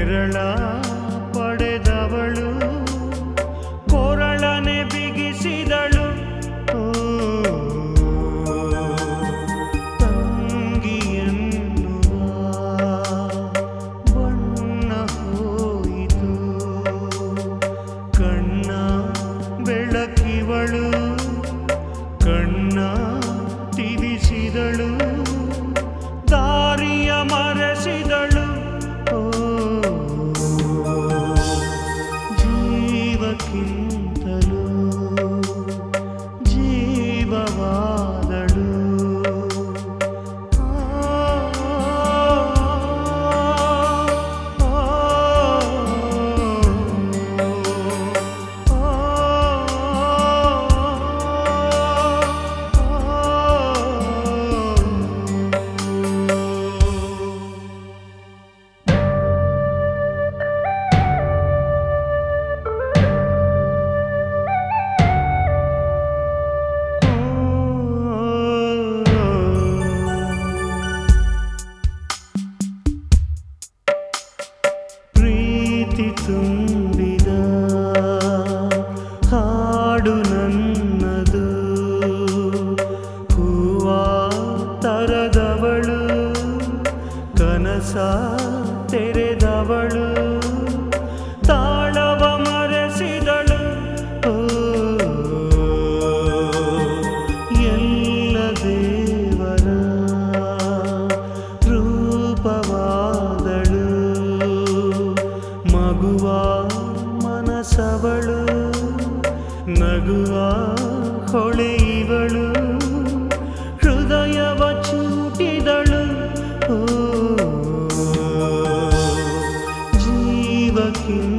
ನೆರಳ ಪಡೆದವಳು ಕೊರಳನೆ ಬಿಗಿಸಿದಳು ಓ, ತಂಗಿಯನ್ನುವ ಬಣ್ಣ ಹೋಯಿತು ಕಣ್ಣ ಬೆಳಕಿವಳು ಕಣ್ಣ ತಿವಿಸಿದಳು ದಾರಿಯ ಮರೆಸಿದಳು ಓ ಜೀವಕ್ಕಿಂತಲೂ ಜೀವವಾದಳು ಪ್ರೀತಿ ತುಂಬಿದ ಹಾಡು ನನ್ನದು ಹೂವ ತರದವಳು ಕನಸ ತೆರೆದವಳು ತಾಳವ ಮರೆಸಿದಳು ಓ, ಎಲ್ಲ ದೇವರ ರೂಪವಾದಳು ಮಗುವ ಮನಸವಳು ನಗುವ ಹೊಳೆಯವಳು ಹೃದಯವ ಚೂಟಿದಳು ಓ ಜೀವಕ್ಕಿಂತ